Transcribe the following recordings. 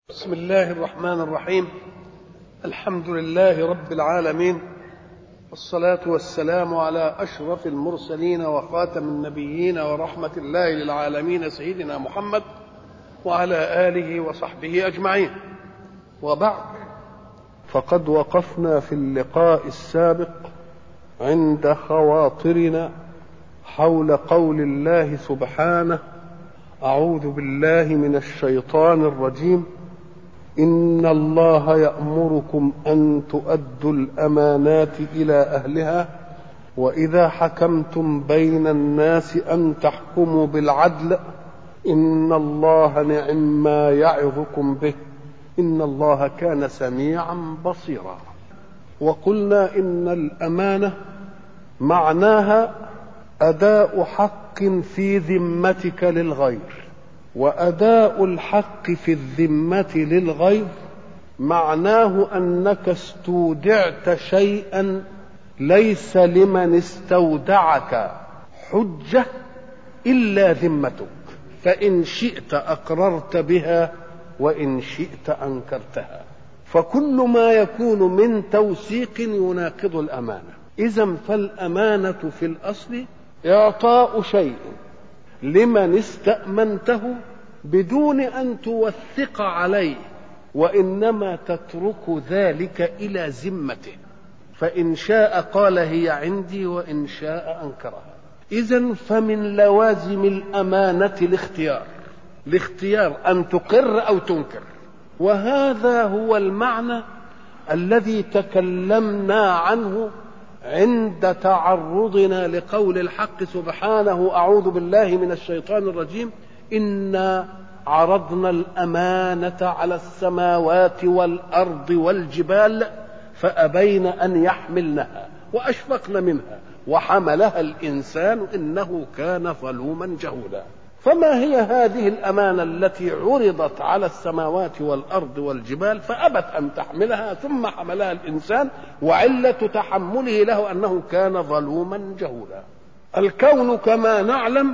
بسم الله الرحمن الرحيم الحمد لله رب العالمين والصلاة والسلام على أشرف المرسلين وخاتم النبيين ورحمة الله للعالمين سيدنا محمد وعلى آله وصحبه أجمعين وبعد فقد وقفنا في اللقاء السابق عند خواطرنا حول قول الله سبحانه أعوذ بالله من الشيطان الرجيم إن الله يأمركم أن تؤدوا الأمانات إلى أهلها وإذا حكمتم بين الناس أن تحكموا بالعدل إن الله نعم ما يعظكم به إن الله كان سميعا بصيرا وقلنا إن الأمانة معناها أداء حق في ذمتك للغير وأداء الحق في الذمة للغير معناه أنك استودعت شيئا ليس لمن استودعك حجة إلا ذمتك فإن شئت أقررت بها وإن شئت أنكرتها فكل ما يكون من توثيق يناقض الأمانة إذا فالأمانة في الأصل إعطاء شيء لمن استأمنته بدون أن توثق عليه وإنما تترك ذلك إلى ذمته فإن شاء قال هي عندي وإن شاء أنكرها إذا فمن لوازم الأمانة الاختيار الاختيار أن تقر أو تنكر وهذا هو المعنى الذي تكلمنا عنه عند تعرضنا لقول الحق سبحانه اعوذ بالله من الشيطان الرجيم انا عرضنا الامانه على السماوات والارض والجبال فابين ان يحملنها واشفقن منها وحملها الانسان انه كان ظلوما جهولا فما هي هذه الامانه التي عرضت على السماوات والارض والجبال فابت ان تحملها ثم حملها الانسان وعله تحمله له انه كان ظلوما جهولا الكون كما نعلم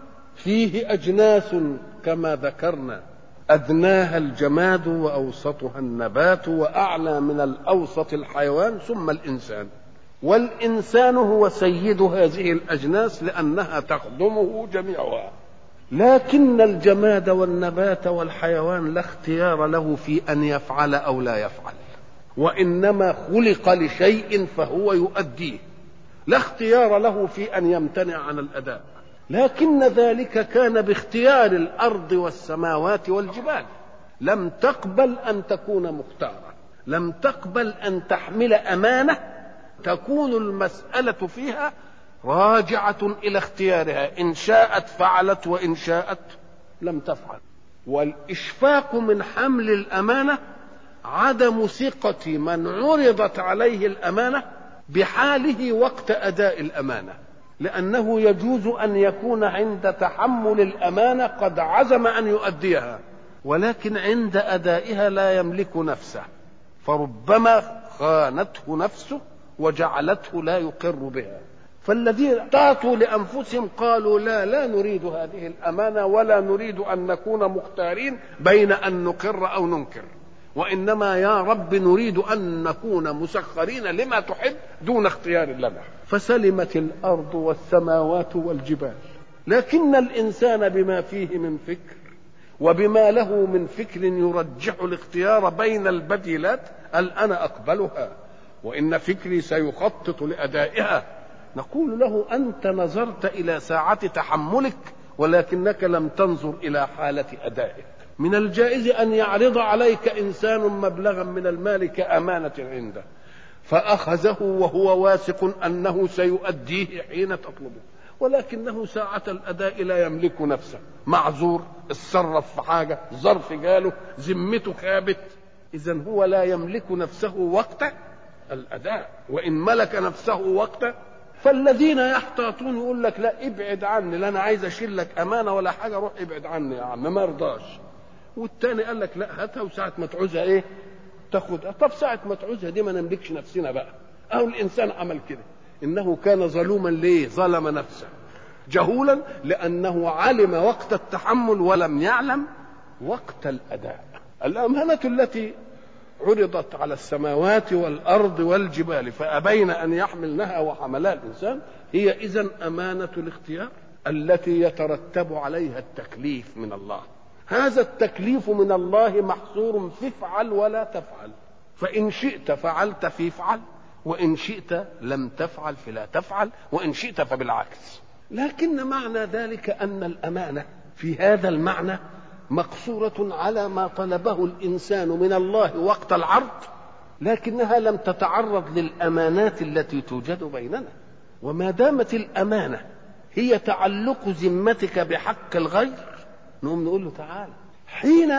فيه اجناس كما ذكرنا ادناها الجماد واوسطها النبات واعلى من الاوسط الحيوان ثم الانسان والانسان هو سيد هذه الاجناس لانها تخدمه جميعها لكن الجماد والنبات والحيوان لا اختيار له في ان يفعل او لا يفعل وانما خلق لشيء فهو يؤديه لا اختيار له في ان يمتنع عن الاداء لكن ذلك كان باختيار الارض والسماوات والجبال لم تقبل ان تكون مختاره لم تقبل ان تحمل امانه تكون المساله فيها راجعة إلى اختيارها إن شاءت فعلت وإن شاءت لم تفعل والإشفاق من حمل الأمانة عدم ثقة من عرضت عليه الأمانة بحاله وقت أداء الأمانة لأنه يجوز أن يكون عند تحمل الأمانة قد عزم أن يؤديها ولكن عند أدائها لا يملك نفسه فربما خانته نفسه وجعلته لا يقر بها فالذين اعطوا لانفسهم قالوا لا لا نريد هذه الامانه ولا نريد ان نكون مختارين بين ان نقر او ننكر وانما يا رب نريد ان نكون مسخرين لما تحب دون اختيار لنا فسلمت الارض والسماوات والجبال لكن الانسان بما فيه من فكر وبما له من فكر يرجح الاختيار بين البديلات قال انا اقبلها وان فكري سيخطط لادائها نقول له انت نظرت الى ساعه تحملك ولكنك لم تنظر الى حاله ادائك من الجائز ان يعرض عليك انسان مبلغا من المال كامانه عنده فاخذه وهو واثق انه سيؤديه حين تطلبه ولكنه ساعة الأداء لا يملك نفسه معذور اتصرف في حاجة ظرف جاله ذمته خابت إذا هو لا يملك نفسه وقت الأداء وإن ملك نفسه وقت فالذين يحتاطون يقول لك لا ابعد عني لا انا عايز اشيل لك امانه ولا حاجه روح ابعد عني يا عم ما رضاش والتاني قال لك لا هاتها وساعه ما تعوزها ايه تاخدها طب ساعه ما تعوزها دي ما نملكش نفسنا بقى اهو الانسان عمل كده انه كان ظلوما ليه ظلم نفسه جهولا لانه علم وقت التحمل ولم يعلم وقت الاداء الأمانة التي عرضت على السماوات والأرض والجبال فأبين أن يحملنها وحملها الإنسان هي إذا أمانة الاختيار التي يترتب عليها التكليف من الله هذا التكليف من الله محصور في افعل ولا تفعل فإن شئت فعلت في افعل وإن شئت لم تفعل فلا تفعل وإن شئت فبالعكس لكن معنى ذلك أن الأمانة في هذا المعنى مقصورة على ما طلبه الإنسان من الله وقت العرض لكنها لم تتعرض للأمانات التي توجد بيننا وما دامت الأمانة هي تعلق ذمتك بحق الغير نقوم نقول له تعالى حين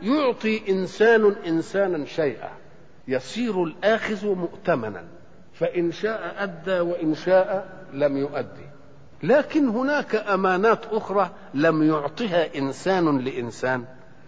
يعطي إنسان إنسانا شيئا يصير الآخذ مؤتمنا فإن شاء أدى وإن شاء لم يؤدي لكن هناك امانات اخرى لم يعطها انسان لانسان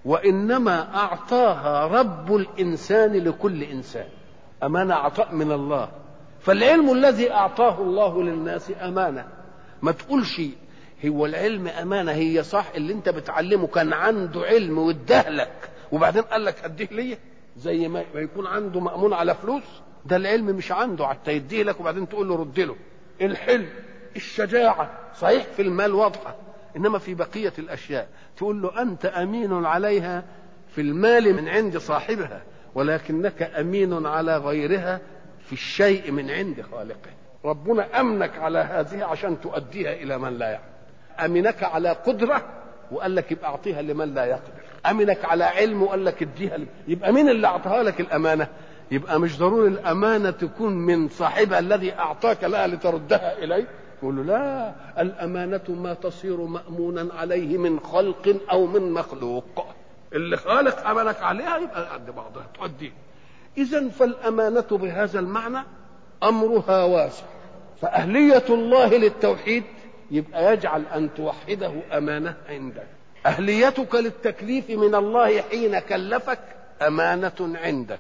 وانما اعطاها رب الانسان لكل انسان امانه عطاء من الله فالعلم الذي اعطاه الله للناس امانه ما تقولش هو العلم امانه هي صح اللي انت بتعلمه كان عنده علم وادهلك وبعدين قال لك اديه ليا زي ما يكون عنده مامون على فلوس ده العلم مش عنده حتى يديه لك وبعدين تقول له رد له الحلم الشجاعة صحيح في المال واضحة إنما في بقية الأشياء تقول له أنت أمين عليها في المال من عند صاحبها ولكنك أمين على غيرها في الشيء من عند خالقه ربنا أمنك على هذه عشان تؤديها إلى من لا يعلم أمنك على قدرة وقال لك يبقى أعطيها لمن لا يقدر أمنك على علم وقال لك اديها يبقى مين اللي أعطاها لك الأمانة يبقى مش ضروري الأمانة تكون من صاحبها الذي أعطاك لها لتردها إليه يقول له لا الأمانة ما تصير مأمونا عليه من خلق أو من مخلوق اللي خالق أمنك عليها يبقى قد بعضها تؤديه إذا فالأمانة بهذا المعنى أمرها واسع فأهلية الله للتوحيد يبقى يجعل أن توحده أمانة عندك أهليتك للتكليف من الله حين كلفك أمانة عندك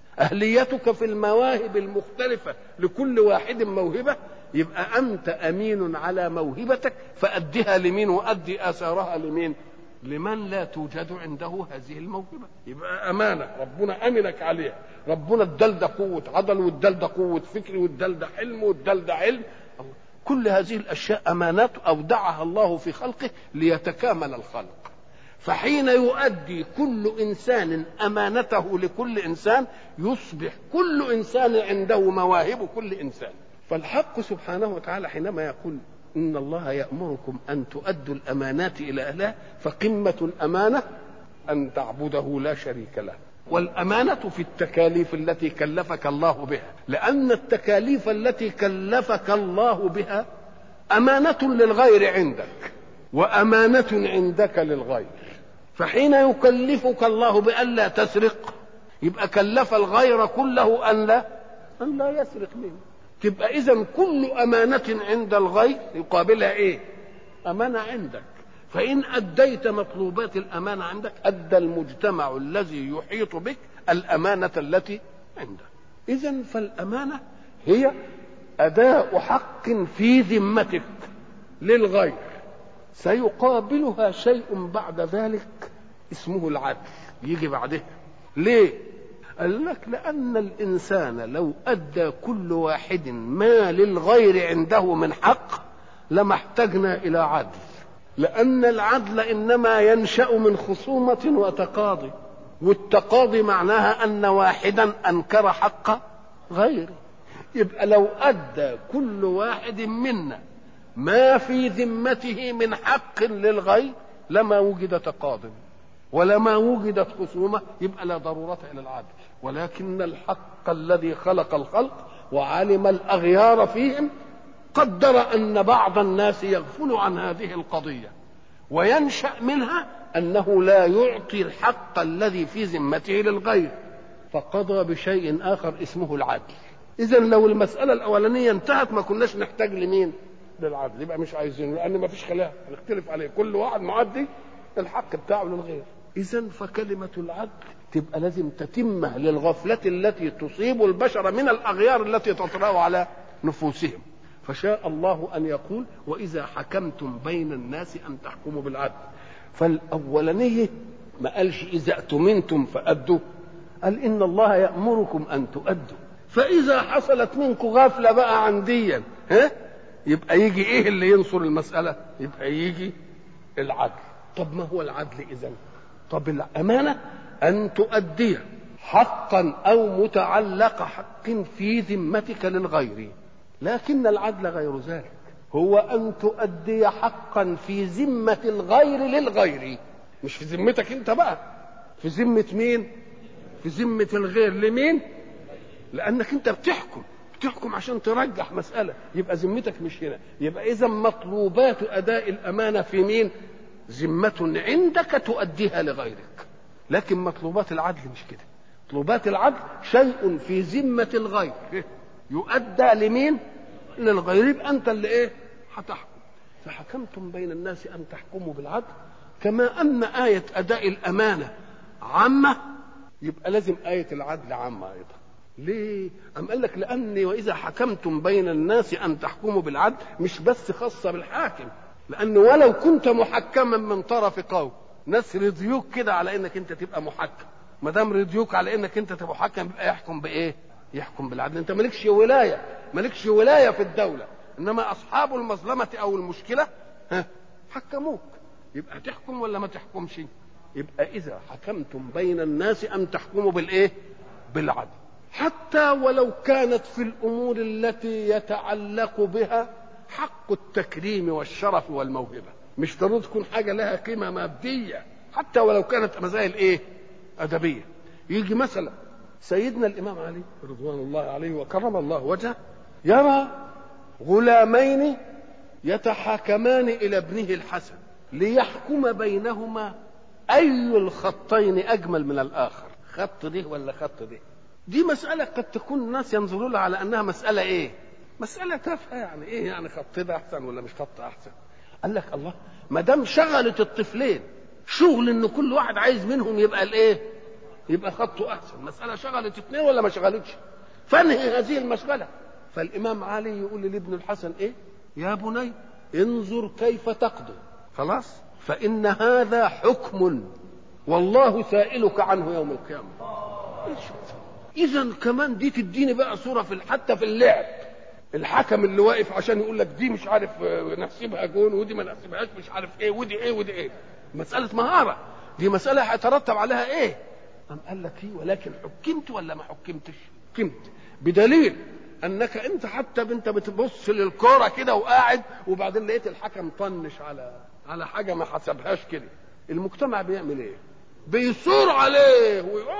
أهليتك في المواهب المختلفة لكل واحد موهبة يبقى أنت أمين على موهبتك فأدها لمين وأدي آثارها لمين لمن لا توجد عنده هذه الموهبة يبقى أمانة ربنا أمنك عليها ربنا ادال ده قوة عضل وادال ده قوة فكر وادال ده حلم وادال ده علم كل هذه الأشياء أمانات أودعها الله في خلقه ليتكامل الخلق فحين يؤدي كل انسان امانته لكل انسان يصبح كل انسان عنده مواهب كل انسان فالحق سبحانه وتعالى حينما يقول ان الله يامركم ان تؤدوا الامانات الى اهلها فقمه الامانه ان تعبده لا شريك له والامانه في التكاليف التي كلفك الله بها لان التكاليف التي كلفك الله بها امانه للغير عندك وامانه عندك للغير فحين يكلفك الله بألا تسرق يبقى كلف الغير كله أن لا أن لا يسرق منه تبقى إذا كل أمانة عند الغير يقابلها إيه؟ أمانة عندك فإن أديت مطلوبات الأمانة عندك أدى المجتمع الذي يحيط بك الأمانة التي عندك إذا فالأمانة هي أداء حق في ذمتك للغير سيقابلها شيء بعد ذلك اسمه العدل يجي بعدها ليه قال لك لأن الإنسان لو أدى كل واحد ما للغير عنده من حق لما احتجنا إلى عدل لأن العدل إنما ينشأ من خصومة وتقاضي والتقاضي معناها أن واحدا أنكر حق غيره يبقى لو أدى كل واحد منا ما في ذمته من حق للغير لما وجد تقاض ولما وجدت خصومة يبقى لا ضرورة إلى العدل ولكن الحق الذي خلق الخلق وعلم الأغيار فيهم قدر أن بعض الناس يغفل عن هذه القضية وينشأ منها أنه لا يعطي الحق الذي في ذمته للغير فقضى بشيء آخر اسمه العدل إذا لو المسألة الأولانية انتهت ما كناش نحتاج لمين؟ للعدل يبقى مش عايزينه لأن ما فيش خلاف هنختلف عليه كل واحد معدي الحق بتاعه للغير إذا فكلمة العدل تبقى لازم تتمه للغفلة التي تصيب البشر من الأغيار التي تطرأ على نفوسهم فشاء الله أن يقول وإذا حكمتم بين الناس أن تحكموا بالعدل فالأولانية ما قالش اذا اؤتمنتم فادوا قال ان الله يامركم ان تؤدوا فاذا حصلت منكم غفله بقى عن ديا ها يبقى يجي ايه اللي ينصر المساله يبقى يجي العدل طب ما هو العدل اذا طب الامانه ان تؤدي حقا او متعلق حق في ذمتك للغير لكن العدل غير ذلك هو ان تؤدي حقا في ذمه الغير للغير مش في ذمتك انت بقى في ذمه مين في ذمه الغير لمين لانك انت بتحكم بتحكم عشان ترجح مساله يبقى ذمتك مش هنا يبقى اذا مطلوبات اداء الامانه في مين ذمه عندك تؤديها لغيرك لكن مطلوبات العدل مش كده مطلوبات العدل شيء في ذمه الغير يؤدى لمين للغير يبقى انت اللي ايه هتحكم فحكمتم بين الناس ان تحكموا بالعدل كما ان ايه اداء الامانه عامه يبقى لازم ايه العدل عامه ايضا ليه؟ أم قال لك لأني وإذا حكمتم بين الناس أن تحكموا بالعدل مش بس خاصة بالحاكم لأن ولو كنت محكما من طرف قوم ناس رضيوك كده على إنك أنت تبقى محكم ما دام رضيوك على إنك أنت تبقى محكم يبقى يحكم بإيه؟ يحكم بالعدل أنت مالكش ولاية مالكش ولاية في الدولة إنما أصحاب المظلمة أو المشكلة ها حكموك يبقى تحكم ولا ما تحكمش؟ يبقى إذا حكمتم بين الناس أن تحكموا بالإيه؟ بالعدل حتى ولو كانت في الامور التي يتعلق بها حق التكريم والشرف والموهبه مش ضروري تكون حاجه لها قيمه ماديه حتى ولو كانت مسائل ايه ادبيه يجي مثلا سيدنا الامام علي رضوان الله عليه وكرم الله وجهه يرى غلامين يتحاكمان الى ابنه الحسن ليحكم بينهما اي الخطين اجمل من الاخر خط ده ولا خط ده دي مسألة قد تكون الناس ينظرون لها على أنها مسألة إيه؟ مسألة تافهة يعني إيه يعني خط ده أحسن ولا مش خط أحسن؟ قال لك الله ما دام شغلت الطفلين شغل إن كل واحد عايز منهم يبقى الإيه؟ يبقى خطه أحسن، مسألة شغلت اثنين ولا ما شغلتش؟ فانهي هذه المشغلة فالإمام علي يقول لابن الحسن إيه؟ يا بني انظر كيف تقضي خلاص؟ فإن هذا حكم والله سائلك عنه يوم القيامة اذا كمان دي تديني بقى صوره في حتى في اللعب الحكم اللي واقف عشان يقول لك دي مش عارف نحسبها جون ودي ما نحسبهاش مش عارف ايه ودي ايه ودي ايه مساله مهاره دي مساله هيترتب عليها ايه قام قال لك ايه ولكن حكمت ولا ما حكمتش حكمت بدليل انك انت حتى انت بتبص للكوره كده وقاعد وبعدين لقيت الحكم طنش على على حاجه ما حسبهاش كده المجتمع بيعمل ايه بيثور عليه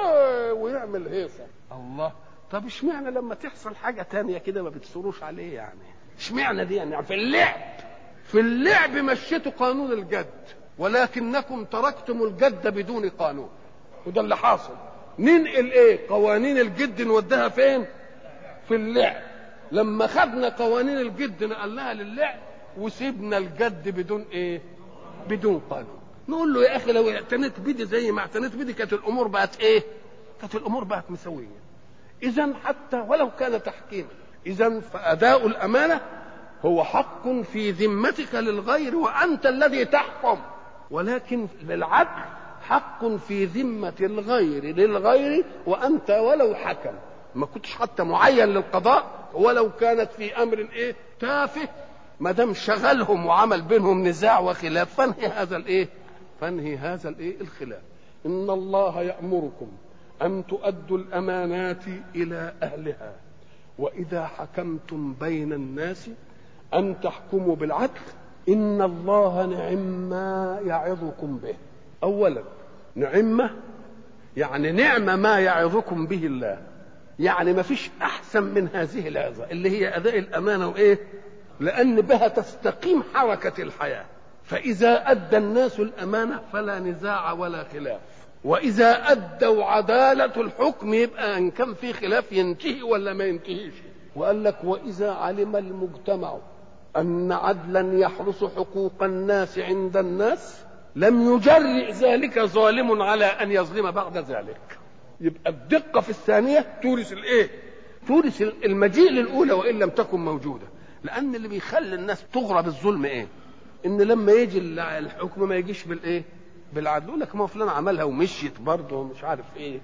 ويعمل هيصه الله طب اشمعنى لما تحصل حاجه تانية كده ما بتثوروش عليه يعني اشمعنى دي يعني في اللعب في اللعب مشيتوا قانون الجد ولكنكم تركتم الجد بدون قانون وده اللي حاصل ننقل ايه قوانين الجد نوديها فين في اللعب لما خدنا قوانين الجد نقلناها للعب وسيبنا الجد بدون ايه بدون قانون نقول له يا اخي لو اعتنيت بدي زي ما اعتنيت بدي كانت الامور بقت ايه كانت الامور بقت مسويه اذا حتى ولو كان تحكيما اذا فاداء الامانه هو حق في ذمتك للغير وانت الذي تحكم ولكن للعدل حق في ذمة الغير للغير وأنت ولو حكم ما كنتش حتى معين للقضاء ولو كانت في أمر إيه تافه ما دام شغلهم وعمل بينهم نزاع وخلاف فانهي هذا الإيه فانهي هذا الإيه الخلاف إن الله يأمركم أن تؤدوا الأمانات إلى أهلها وإذا حكمتم بين الناس أن تحكموا بالعدل إن الله نعم ما يعظكم به أولا نعمة يعني نعمة ما يعظكم به الله يعني ما فيش أحسن من هذه العظة اللي هي أداء الأمانة وإيه لأن بها تستقيم حركة الحياة فإذا أدى الناس الأمانة فلا نزاع ولا خلاف وإذا أدوا عدالة الحكم يبقى إن كان في خلاف ينتهي ولا ما ينتهيش وقال لك وإذا علم المجتمع أن عدلا يحرس حقوق الناس عند الناس لم يجرئ ذلك ظالم على أن يظلم بعد ذلك يبقى الدقة في الثانية تورث الإيه؟ تورث المجيء للأولى وإن لم تكن موجودة لأن اللي بيخلي الناس تغرى بالظلم إيه؟ إن لما يجي الحكم ما يجيش بالإيه؟ بالعدل يقول لك ما فلان عملها ومشيت برضه ومش عارف ايه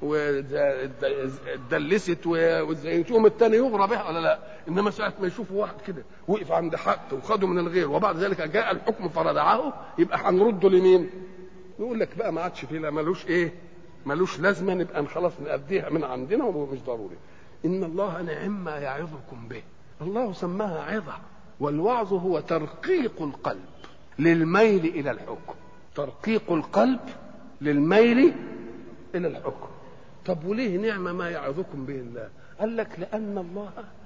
ودلست وتقوم التاني يغرى بها ولا لا انما ساعه ما يشوفوا واحد كده وقف عند حق وخده من الغير وبعد ذلك جاء الحكم فردعه يبقى هنرده لمين؟ يقول لك بقى ما عادش فيه لا ملوش ايه؟ ملوش لازمه نبقى خلاص نأديها من عندنا ومش ضروري. ان الله نعم ما يعظكم به. الله سماها عظه والوعظ هو ترقيق القلب للميل الى الحكم. ترقيق القلب للميل الى الحكم. طب وليه نعمة ما يعظكم به الله قال لك لأن الله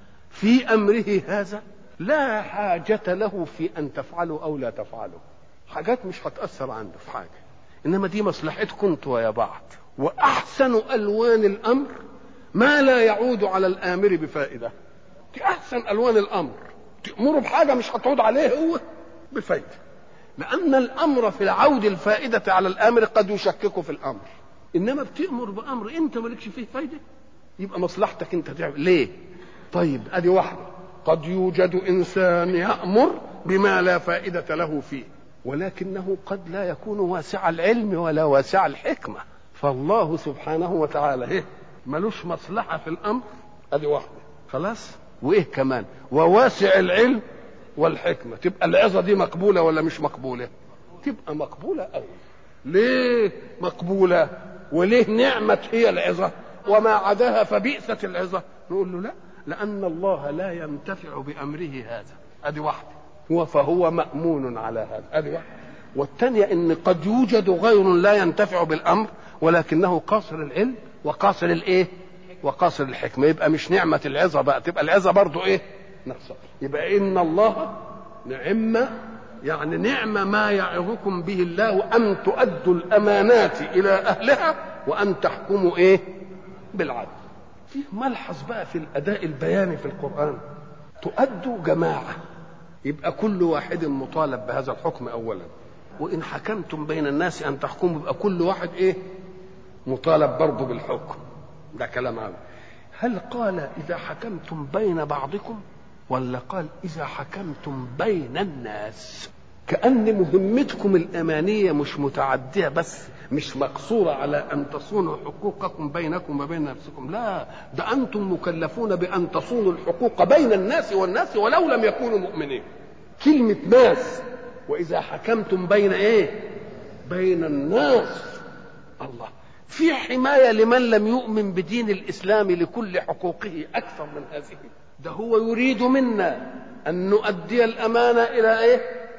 في أمره هذا لا حاجة له في أن تفعلوا أو لا تفعلوا حاجات مش هتأثر عنده في حاجة إنما دي مصلحتكم انتوا ويا بعض وأحسن ألوان الأمر ما لا يعود على الآمر بفائدة دي أحسن ألوان الأمر تأمره بحاجة مش هتعود عليه هو بفائدة لأن الأمر في العود الفائدة على الآمر قد يشكك في الأمر انما بتامر بامر انت مالكش فيه فايده يبقى مصلحتك انت تعمل ليه طيب ادي واحده قد يوجد انسان يامر بما لا فائده له فيه ولكنه قد لا يكون واسع العلم ولا واسع الحكمه فالله سبحانه وتعالى ايه ملوش مصلحه في الامر ادي واحده خلاص وايه كمان وواسع العلم والحكمه تبقى العظه دي مقبوله ولا مش مقبوله تبقى مقبوله قوي ليه مقبوله وليه نعمة هي العظة وما عداها فبئست العظة نقول له لا لأن الله لا ينتفع بأمره هذا أدي واحدة هو فهو مأمون على هذا أدي واحدة والثانية إن قد يوجد غير لا ينتفع بالأمر ولكنه قاصر العلم وقاصر الإيه؟ وقاصر الحكمة يبقى مش نعمة العظة بقى تبقى العظة برضو إيه؟ نقصر يبقى إن الله نعم يعني نعم ما يعظكم به الله أن تؤدوا الأمانات إلى أهلها وأن تحكموا إيه بالعدل في ملحظ بقى في الأداء البياني في القرآن تؤدوا جماعة يبقى كل واحد مطالب بهذا الحكم أولا وإن حكمتم بين الناس أن تحكموا يبقى كل واحد إيه مطالب برضه بالحكم ده كلام عام هل قال إذا حكمتم بين بعضكم ولا قال إذا حكمتم بين الناس كأن مهمتكم الأمانية مش متعدية بس مش مقصورة على أن تصونوا حقوقكم بينكم وبين نفسكم لا ده أنتم مكلفون بأن تصونوا الحقوق بين الناس والناس ولو لم يكونوا مؤمنين كلمة ناس وإذا حكمتم بين إيه بين الناس الله في حماية لمن لم يؤمن بدين الإسلام لكل حقوقه أكثر من هذه ده هو يريد منا أن نؤدي الأمانة إلى إيه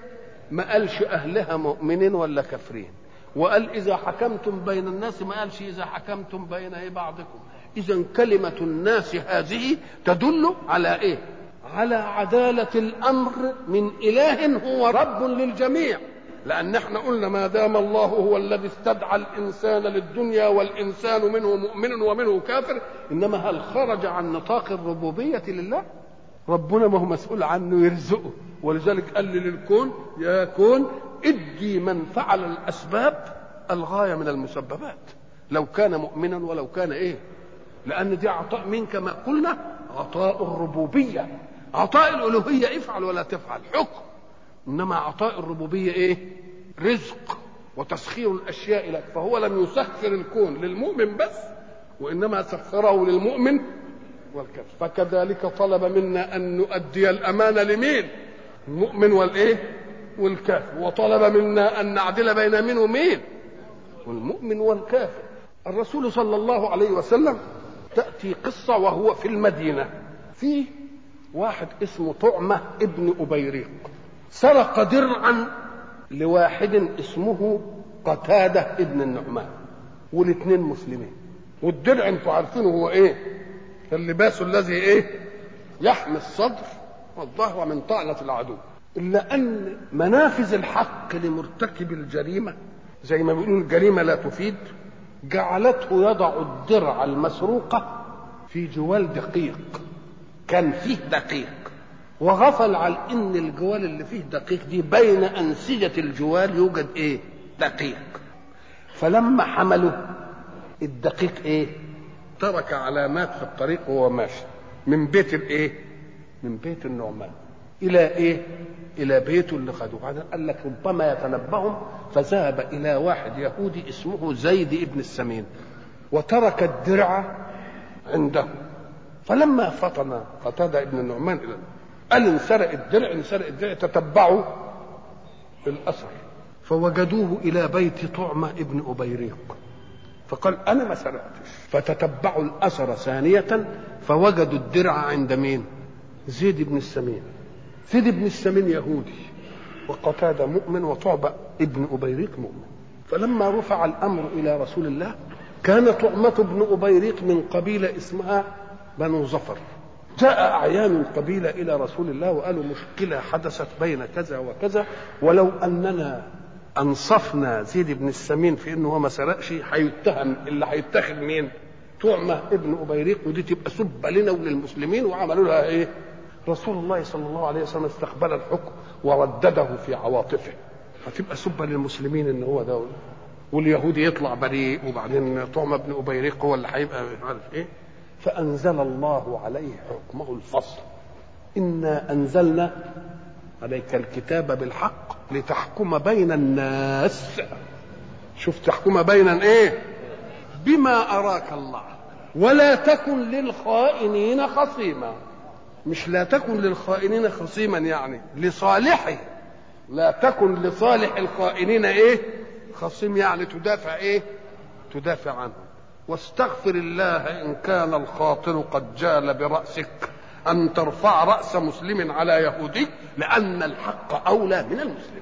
ما قالش أهلها مؤمنين ولا كافرين وقال إذا حكمتم بين الناس ما قالش إذا حكمتم بين إيه بعضكم إذا كلمة الناس هذه تدل على إيه على عدالة الأمر من إله هو رب للجميع لأن احنا قلنا ما دام الله هو الذي استدعى الإنسان للدنيا والإنسان منه مؤمن ومنه كافر إنما هل خرج عن نطاق الربوبية لله ربنا ما هو مسؤول عنه يرزقه ولذلك قال للكون يا كون ادي من فعل الأسباب الغاية من المسببات لو كان مؤمنا ولو كان ايه لأن دي عطاء مين كما قلنا عطاء الربوبية عطاء الألوهية افعل ولا تفعل حكم انما عطاء الربوبيه ايه رزق وتسخير الاشياء لك فهو لم يسخر الكون للمؤمن بس وانما سخره للمؤمن والكافر فكذلك طلب منا ان نؤدي الامانه لمين المؤمن والايه والكافر وطلب منا ان نعدل بين مين ومين والمؤمن والكافر الرسول صلى الله عليه وسلم تاتي قصه وهو في المدينه في واحد اسمه طعمه ابن ابيريق سرق درعا لواحد اسمه قتادة ابن النعمان والاثنين مسلمين والدرع انتوا عارفينه هو ايه اللباس الذي ايه يحمي الصدر والظهر من طعنة العدو إلا أن منافذ الحق لمرتكب الجريمة زي ما بيقولوا الجريمة لا تفيد جعلته يضع الدرع المسروقة في جوال دقيق كان فيه دقيق وغفل عن ان الجوال اللي فيه دقيق دي بين انسجه الجوال يوجد ايه دقيق فلما حملوا الدقيق ايه ترك علامات في الطريق وهو ماشي من بيت الايه من بيت النعمان الى ايه الى بيته اللي خدوه بعدين قال لك ربما يتنبهم فذهب الى واحد يهودي اسمه زيد ابن السمين وترك الدرع عنده فلما فطن قتادة ابن النعمان إلى قال انسرق الدرع انسرق الدرع تتبعوا الأثر فوجدوه إلى بيت طعمة ابن أبيريق فقال أنا ما سرقتش فتتبعوا الأثر ثانية فوجدوا الدرع عند مين؟ زيد بن السمين زيد بن السمين يهودي وقتادة مؤمن وطعبة ابن أبيريق مؤمن فلما رفع الأمر إلى رسول الله كان طعمة بن أبيريق من قبيلة اسمها بنو ظفر جاء أعيان القبيلة إلى رسول الله وقالوا مشكلة حدثت بين كذا وكذا ولو أننا أنصفنا زيد بن السمين في إنه هو ما سرقش هيتهم اللي هيتخذ مين؟ طعمة ابن أبيريق ودي تبقى سبة لنا وللمسلمين وعملوا لها إيه؟ رسول الله صلى الله عليه وسلم استقبل الحكم وردده في عواطفه فتبقى سبة للمسلمين إن هو ده واليهودي يطلع بريء وبعدين طعمة بن أبيريق هو اللي هيبقى مش عارف إيه فأنزل الله عليه حكمه الفصل إنا أنزلنا عليك الكتاب بالحق لتحكم بين الناس شوف تحكم بين ايه بما أراك الله ولا تكن للخائنين خصيما مش لا تكن للخائنين خصيما يعني لصالحه لا تكن لصالح الخائنين ايه خصيم يعني تدافع ايه تدافع عنه واستغفر الله ان كان الخاطر قد جال براسك ان ترفع راس مسلم على يهودي لان الحق اولى من المسلم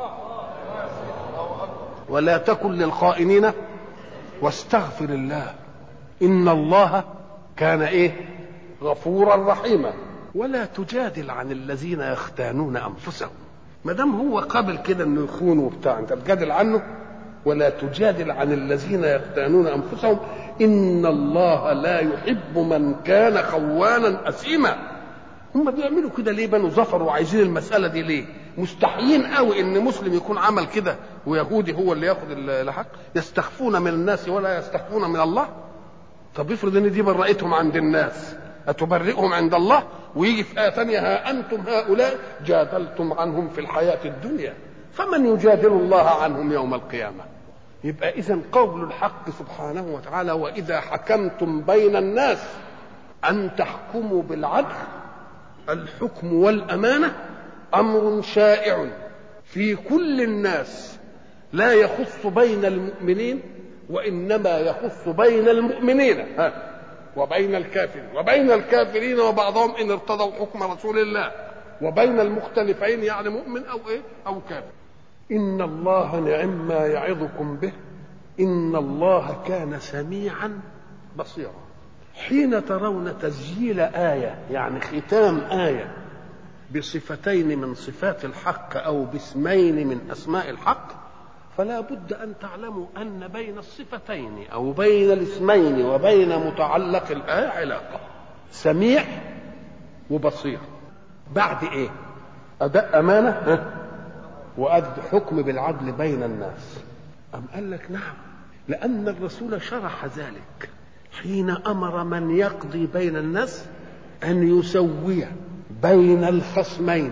ولا تكن للخائنين واستغفر الله ان الله كان ايه غفورا رحيما ولا تجادل عن الذين يختانون انفسهم ما دام هو قابل كده انه يخون وبتاع انت تجادل عنه ولا تجادل عن الذين يختانون انفسهم ان الله لا يحب من كان خوانا اثيما هم بيعملوا كده ليه بنو ظفر وعايزين المساله دي ليه مستحيين قوي ان مسلم يكون عمل كده ويهودي هو اللي ياخد الحق يستخفون من الناس ولا يستخفون من الله طب افرض ان دي برأتهم عند الناس أتبرئهم عند الله ويجي في آية ثانية ها أنتم هؤلاء جادلتم عنهم في الحياة الدنيا فمن يجادل الله عنهم يوم القيامة يبقى إذا قول الحق سبحانه وتعالى وإذا حكمتم بين الناس أن تحكموا بالعدل الحكم والأمانة أمر شائع في كل الناس لا يخص بين المؤمنين وإنما يخص بين المؤمنين ها وبين الكافرين وبين الكافرين وبعضهم ان ارتضوا حكم رسول الله وبين المختلفين يعني مؤمن او ايه او كافر ان الله نعم ما يعظكم به ان الله كان سميعا بصيرا حين ترون تسجيل ايه يعني ختام ايه بصفتين من صفات الحق او باسمين من اسماء الحق فلا بد أن تعلموا أن بين الصفتين أو بين الاسمين وبين متعلق الآية علاقة سميع وبصير بعد إيه أداء أمانة وأد حكم بالعدل بين الناس أم قال لك نعم لأن الرسول شرح ذلك حين أمر من يقضي بين الناس أن يسوي بين الخصمين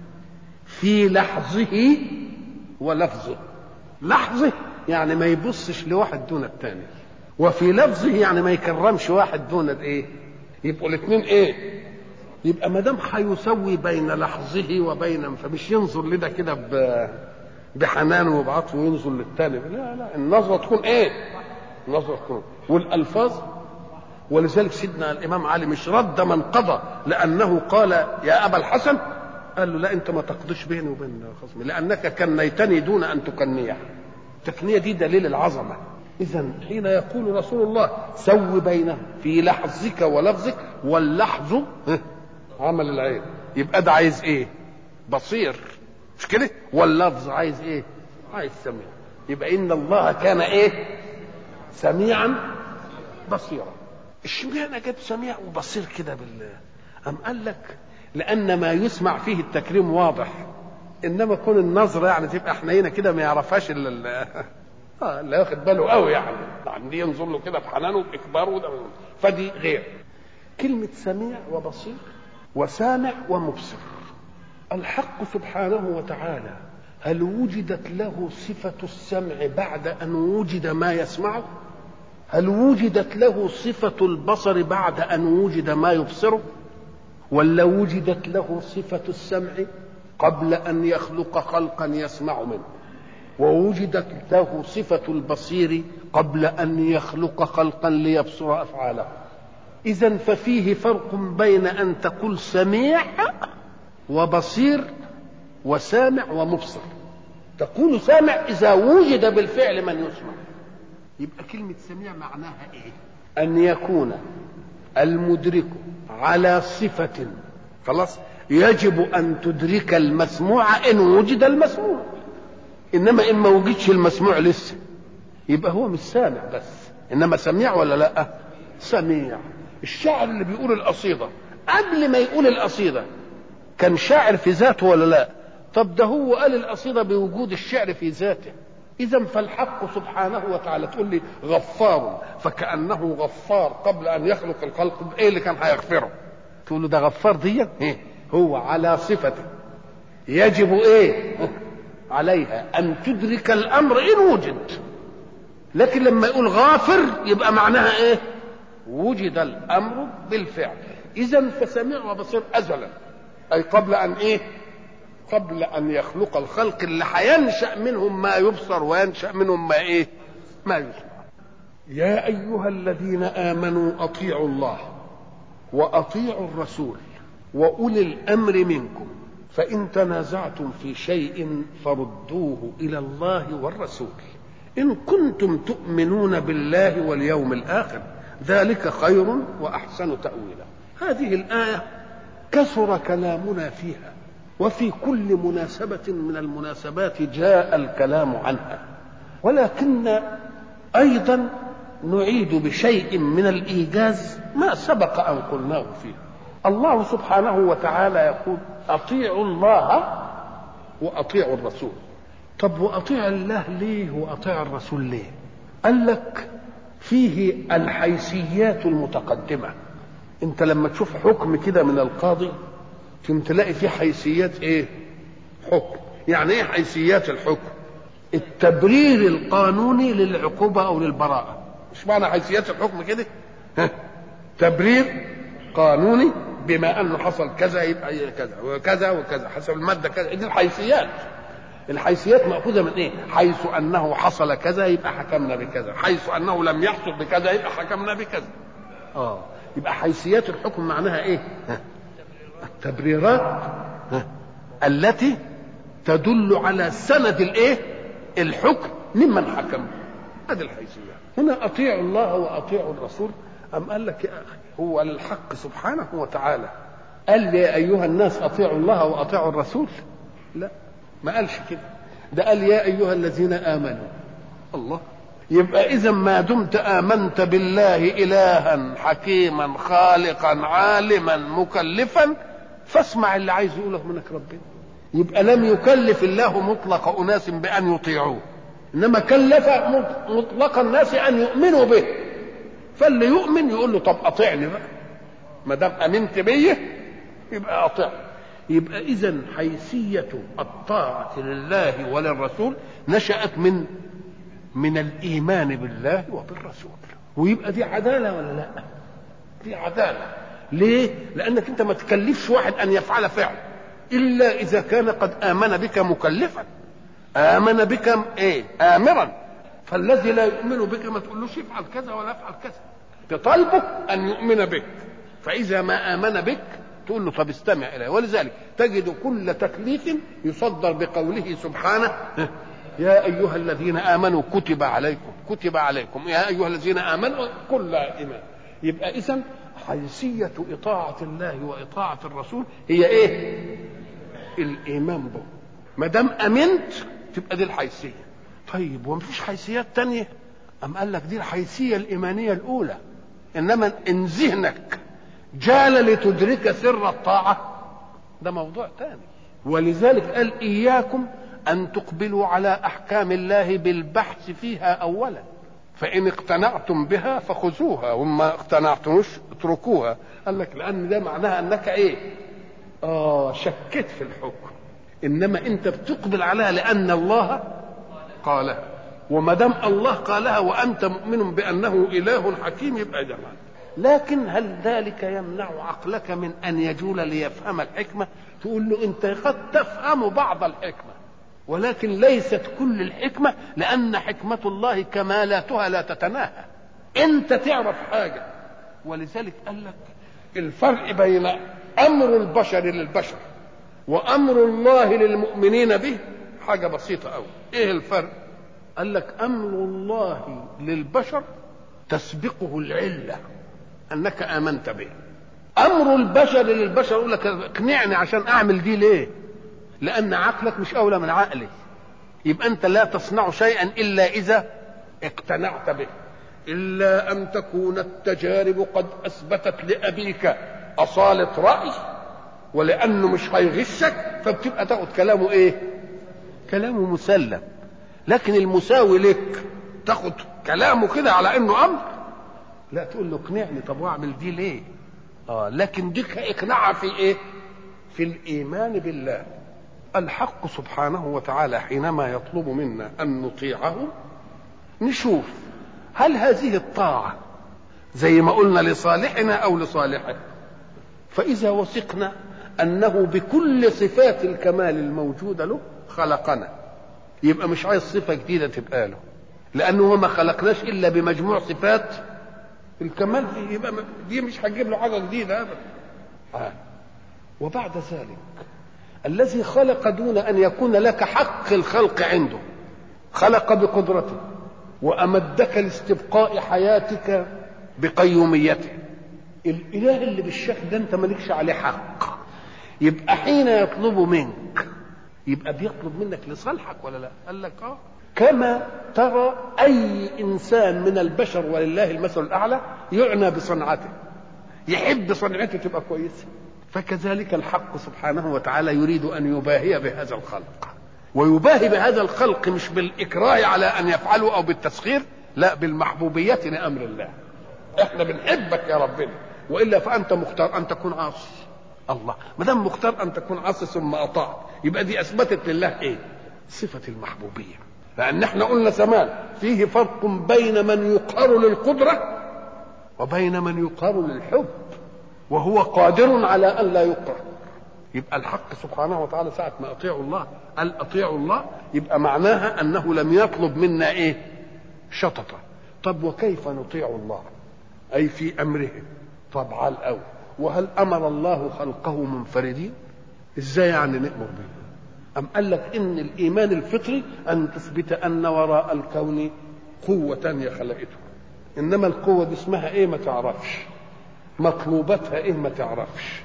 في لحظه ولفظه لحظه يعني ما يبصش لواحد دون الثاني وفي لفظه يعني ما يكرمش واحد دون الايه يبقوا الاثنين ايه يبقى ما دام هيسوي بين لحظه وبين فمش ينظر لده كده بحنان وبعطف وينظر للثاني لا لا النظره تكون ايه النظره تكون والالفاظ ولذلك سيدنا الامام علي مش رد من قضى لانه قال يا ابا الحسن قال له لا انت ما تقضيش بيني وبين خصمي لانك كنيتني دون ان تكنيه التكنيه دي دليل العظمه اذا حين يقول رسول الله سو بينهم في لحظك ولفظك واللحظ عمل العين يبقى ده عايز ايه بصير مش كده واللفظ عايز ايه عايز سميع يبقى ان الله كان ايه سميعا بصيرا اشمعنى جاب سميع وبصير كده بال ام قال لك لان ما يسمع فيه التكريم واضح انما كون النظره يعني تبقى حنينه كده ما يعرفهاش الا اه اللي واخد باله قوي يعني يعني دي ينظر له كده بحنانه وباكباره وده فدي غير كلمه سميع وبصير وسامع ومبصر الحق سبحانه وتعالى هل وجدت له صفة السمع بعد أن وجد ما يسمعه هل وجدت له صفة البصر بعد أن وجد ما يبصره ولا وجدت له صفة السمع قبل أن يخلق خلقا يسمع منه ووجدت له صفة البصير قبل أن يخلق خلقا ليبصر أفعاله إذا ففيه فرق بين أن تقول سميع وبصير وسامع ومبصر تقول سامع إذا وجد بالفعل من يسمع يبقى كلمة سميع معناها إيه أن يكون المدرك على صفة خلاص يجب أن تدرك المسموع إن وجد المسموع إنما إن ما وجدش المسموع لسه يبقى هو مش سامع بس إنما سميع ولا لا سميع الشاعر اللي بيقول القصيدة قبل ما يقول القصيدة كان شاعر في ذاته ولا لا طب ده هو قال القصيدة بوجود الشعر في ذاته إذا فالحق سبحانه وتعالى تقول لي غفار فكأنه غفار قبل أن يخلق الخلق إيه اللي كان هيغفره؟ تقول له ده غفار دي إيه؟ هو على صفته يجب إيه؟ عليها أن تدرك الأمر إن وجد لكن لما يقول غافر يبقى معناها إيه؟ وجد الأمر بالفعل إذا فسميع وبصير أزلا أي قبل أن إيه؟ قبل ان يخلق الخلق اللي هينشا منهم ما يبصر وينشا منهم ما ايه ما يسمع يا ايها الذين امنوا اطيعوا الله واطيعوا الرسول واولي الامر منكم فان تنازعتم في شيء فردوه الى الله والرسول ان كنتم تؤمنون بالله واليوم الاخر ذلك خير واحسن تاويلا هذه الايه كثر كلامنا فيها وفي كل مناسبة من المناسبات جاء الكلام عنها ولكن أيضا نعيد بشيء من الإيجاز ما سبق أن قلناه فيه الله سبحانه وتعالى يقول أطيعوا الله وأطيعوا الرسول طب وأطيع الله ليه وأطيع الرسول ليه قال لك فيه الحيثيات المتقدمة انت لما تشوف حكم كده من القاضي ثم تلاقي فيه حيثيات ايه حكم يعني ايه حيثيات الحكم التبرير القانوني للعقوبة او للبراءة مش معنى حيثيات الحكم كده ها. تبرير قانوني بما انه حصل كذا يبقى كذا وكذا وكذا حسب المادة كذا دي الحيثيات الحيثيات مأخوذة من ايه حيث انه حصل كذا يبقى حكمنا بكذا حيث انه لم يحصل بكذا يبقى حكمنا بكذا اه يبقى حيثيات الحكم معناها ايه ها. التبريرات التي تدل على سند الايه الحكم ممن حكم هذه الحيثيات هنا اطيعوا الله واطيعوا الرسول ام قال لك يا اخي هو للحق سبحانه وتعالى قال يا ايها الناس اطيعوا الله واطيعوا الرسول لا ما قالش كده ده قال يا ايها الذين امنوا الله يبقى اذا ما دمت امنت بالله الها حكيما خالقا عالما مكلفا فاسمع اللي عايز يقوله منك ربنا يبقى لم يكلف الله مطلق اناس بان يطيعوه انما كلف مطلق الناس ان يؤمنوا به فاللي يؤمن يقول له طب اطيعني بقى ما دام امنت بيه يبقى اطيع يبقى اذا حيثيه الطاعه لله وللرسول نشات من من الايمان بالله وبالرسول ويبقى دي عداله ولا لا دي عداله ليه لانك انت ما تكلفش واحد ان يفعل فعل الا اذا كان قد امن بك مكلفا امن بك ايه امرا فالذي لا يؤمن بك ما تقولوش افعل كذا ولا افعل كذا تطالبه ان يؤمن بك فاذا ما امن بك تقول له طب استمع اليه ولذلك تجد كل تكليف يصدر بقوله سبحانه يا ايها الذين امنوا كتب عليكم كتب عليكم يا ايها الذين امنوا كل ايمان يبقى اذا حيثيه اطاعه الله واطاعه الرسول هي ايه الايمان به ما دام امنت تبقى دي الحيثيه طيب ومفيش حيثيات تانية أم قال لك دي الحيثية الإيمانية الأولى إنما إن ذهنك جال لتدرك سر الطاعة ده موضوع تاني ولذلك قال إياكم أن تقبلوا على أحكام الله بالبحث فيها أولا فإن اقتنعتم بها فخذوها وما اقتنعتموش اتركوها قال لك لأن ده معناها أنك إيه اه شكيت في الحكم انما انت بتقبل عليها لان الله قالها وما دام الله قالها وانت مؤمن بانه اله حكيم يبقى ده معنى لكن هل ذلك يمنع عقلك من ان يجول ليفهم الحكمه تقول له انت قد تفهم بعض الحكمه ولكن ليست كل الحكمه لان حكمه الله كمالاتها لا تتناهى انت تعرف حاجه ولذلك قال لك الفرق بين امر البشر للبشر وامر الله للمؤمنين به حاجه بسيطه قوي ايه الفرق قال لك امر الله للبشر تسبقه العله انك امنت به امر البشر للبشر يقول لك اقنعني عشان اعمل دي ليه لان عقلك مش اولى من عقلي يبقى انت لا تصنع شيئا الا اذا اقتنعت به الا ان تكون التجارب قد اثبتت لابيك اصاله راي ولانه مش هيغشك فبتبقى تاخد كلامه ايه كلامه مسلم لكن المساوي لك تاخد كلامه كده على انه امر لا تقول له اقنعني طب واعمل دي ليه اه لكن ديك اقنعها في ايه في الايمان بالله الحق سبحانه وتعالى حينما يطلب منا ان نطيعه نشوف هل هذه الطاعه زي ما قلنا لصالحنا او لصالحه فاذا وثقنا انه بكل صفات الكمال الموجوده له خلقنا يبقى مش عايز صفه جديده تبقى له لانه هو ما خلقناش الا بمجموع صفات الكمال فيه يبقى دي مش هتجيب له حاجه جديده ابدا آه. وبعد ذلك الذي خلق دون ان يكون لك حق الخلق عنده خلق بقدرته وامدك لاستبقاء حياتك بقيوميته الاله اللي بالشكل ده انت مالكش عليه حق يبقى حين يطلب منك يبقى بيطلب منك لصالحك ولا لا قال لك اه كما ترى اي انسان من البشر ولله المثل الاعلى يعنى بصنعته يحب صنعته تبقى كويسه فكذلك الحق سبحانه وتعالى يريد ان يباهي بهذا الخلق ويباهي بهذا الخلق مش بالاكراه على ان يفعلوا او بالتسخير لا بالمحبوبيه لامر الله احنا بنحبك يا ربنا والا فانت مختار ان تكون عاصي الله ما دام مختار ان تكون عاصي ثم اطاعت يبقى دي اثبتت لله ايه صفه المحبوبيه لان احنا قلنا زمان فيه فرق بين من يقهر للقدره وبين من يقهر للحب وهو قادر على ان لا يقهر يبقى الحق سبحانه وتعالى ساعة ما أطيعوا الله قال أطيعوا الله يبقى معناها أنه لم يطلب منا إيه شططة طب وكيف نطيع الله أي في أمره طب على الأول وهل أمر الله خلقه منفردين إزاي يعني نأمر به أم قال لك إن الإيمان الفطري أن تثبت أن وراء الكون قوة تانية خلقته إنما القوة دي اسمها إيه ما تعرفش مطلوباتها إيه ما تعرفش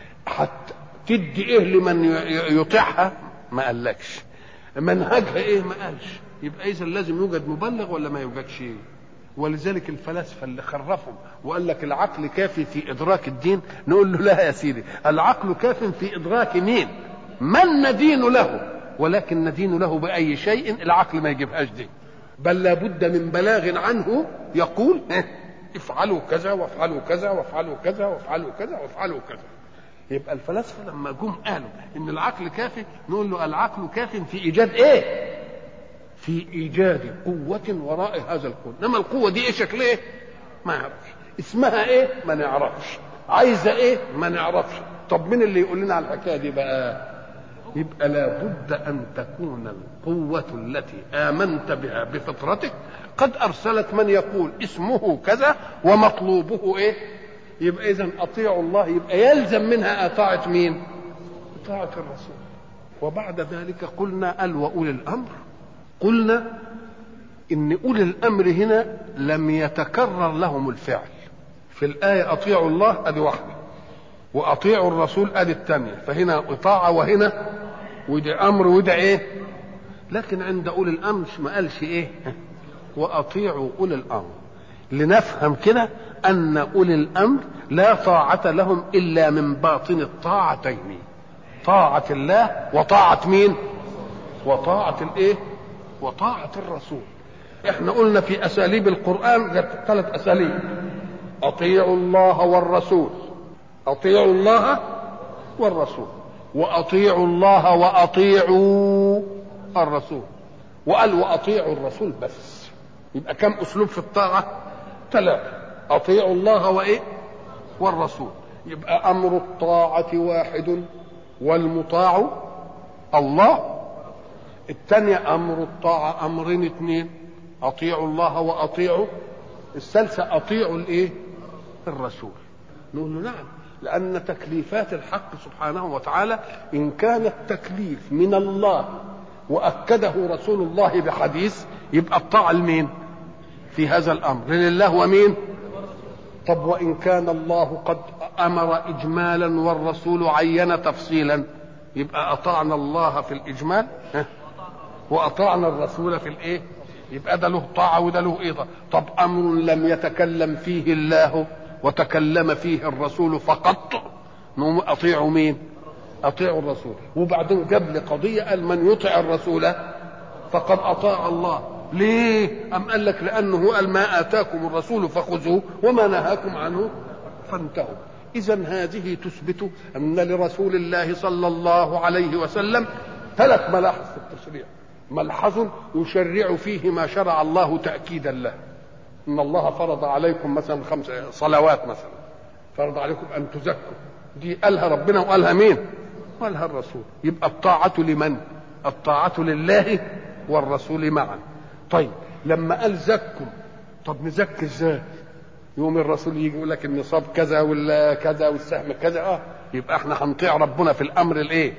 حتى تدي إيه لمن يطيعها ما قالكش منهجها إيه ما قالش يبقى إذا لازم يوجد مبلغ ولا ما يوجدش إيه ولذلك الفلاسفه اللي خرفهم وقال لك العقل كافي في ادراك الدين نقول له لا يا سيدي العقل كاف في ادراك مين من ندين له ولكن ندين له باي شيء العقل ما يجيبهاش دي بل لابد من بلاغ عنه يقول افعلوا كذا وافعلوا كذا وافعلوا كذا وافعلوا كذا وافعلوا كذا يبقى الفلاسفه لما جم قالوا ان العقل كافي نقول له العقل كاف في ايجاد ايه في ايجاد قوه وراء هذا الكون انما القوه دي ايه شكلها ايه ما نعرفش اسمها ايه ما نعرفش عايزه ايه ما نعرفش طب مين اللي يقول لنا على الحكايه دي بقى يبقى لابد ان تكون القوه التي امنت بها بفطرتك قد ارسلت من يقول اسمه كذا ومطلوبه ايه يبقى اذا اطيعوا الله يبقى يلزم منها اطاعه مين اطاعه الرسول وبعد ذلك قلنا قال واولي الامر قلنا ان اولي الامر هنا لم يتكرر لهم الفعل في الايه اطيعوا الله ادي واحده واطيعوا الرسول ادي الثانيه فهنا اطاعه وهنا وده امر وده ايه لكن عند اولي الامر ما قالش ايه واطيعوا اولي الامر لنفهم كده ان اولي الامر لا طاعه لهم الا من باطن الطاعتين طاعه الله وطاعه مين وطاعه الايه وطاعة الرسول احنا قلنا في اساليب القرآن ثلاث اساليب اطيعوا الله والرسول اطيعوا الله والرسول واطيعوا الله واطيعوا الرسول وقال واطيعوا الرسول بس يبقى كم اسلوب في الطاعه ثلاثه اطيعوا الله وايه والرسول يبقى امر الطاعه واحد والمطاع الله الثانية أمر الطاعة أمرين اثنين أطيعوا الله وأطيعوا الثالثة أطيعوا الإيه؟ الرسول نقول له نعم لأن تكليفات الحق سبحانه وتعالى إن كان التكليف من الله وأكده رسول الله بحديث يبقى الطاعة لمين؟ في هذا الأمر لله ومين؟ طب وإن كان الله قد أمر إجمالا والرسول عين تفصيلا يبقى أطعنا الله في الإجمال ها؟ واطعنا الرسول في الايه يبقى ده له طاعه وده له ايه طب امر لم يتكلم فيه الله وتكلم فيه الرسول فقط نقوم اطيعوا مين اطيعوا الرسول وبعدين جاب لي قضيه قال من يطع الرسول فقد اطاع الله ليه ام قال لك لانه قال ما اتاكم الرسول فخذوه وما نهاكم عنه فانتهوا اذا هذه تثبت ان لرسول الله صلى الله عليه وسلم ثلاث ملاحظ في التشريع ملحظ يشرع فيه ما شرع الله تأكيدا له إن الله فرض عليكم مثلا خمس صلوات مثلا فرض عليكم أن تزكوا دي قالها ربنا وقالها مين قالها الرسول يبقى الطاعة لمن الطاعة لله والرسول معا طيب لما قال زكوا طب نزكي ازاي يوم الرسول يجي يقول لك النصاب كذا ولا كذا والسهم كذا اه يبقى احنا هنطيع ربنا في الامر الايه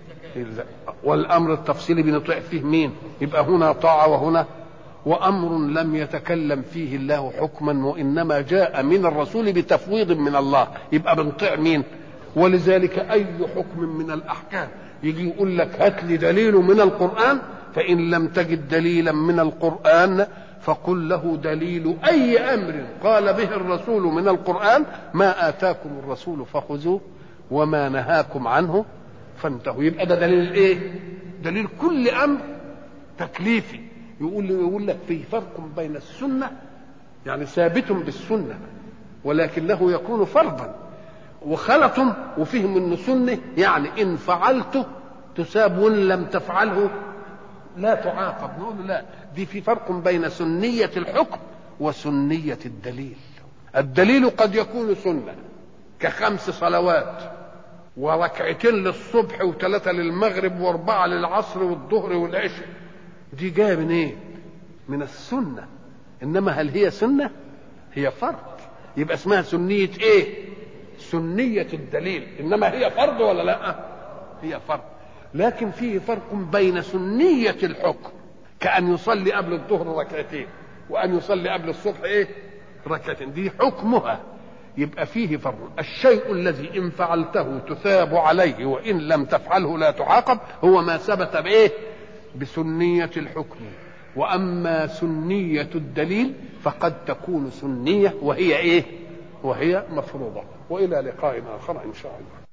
والامر التفصيلي بنطيع فيه مين يبقى هنا طاعه وهنا وامر لم يتكلم فيه الله حكما وانما جاء من الرسول بتفويض من الله يبقى بنطيع مين ولذلك اي حكم من الاحكام يجي يقول لك هات لي دليل من القران فان لم تجد دليلا من القران فقل له دليل اي امر قال به الرسول من القران ما اتاكم الرسول فخذوه وما نهاكم عنه فانتهوا يبقى ده دليل ايه دليل كل امر تكليفي يقول يقول لك في فرق بين السنه يعني ثابت بالسنه ولكنه يكون فرضا وخلط وفهم انه سنه يعني ان فعلته تساب وان لم تفعله لا تعاقب نقول لا دي في فرق بين سنيه الحكم وسنيه الدليل الدليل قد يكون سنه كخمس صلوات وركعتين للصبح وثلاثة للمغرب واربعة للعصر والظهر والعشاء دي جاية من ايه من السنة انما هل هي سنة هي فرض يبقى اسمها سنية ايه سنية الدليل انما هي فرض ولا لا هي فرض لكن فيه فرق بين سنية الحكم كأن يصلي قبل الظهر ركعتين وأن يصلي قبل الصبح ايه ركعتين دي حكمها يبقى فيه فرق الشيء الذي ان فعلته تثاب عليه وان لم تفعله لا تعاقب هو ما ثبت بايه بسنيه الحكم واما سنيه الدليل فقد تكون سنيه وهي ايه وهي مفروضه والى لقاء اخر ان شاء الله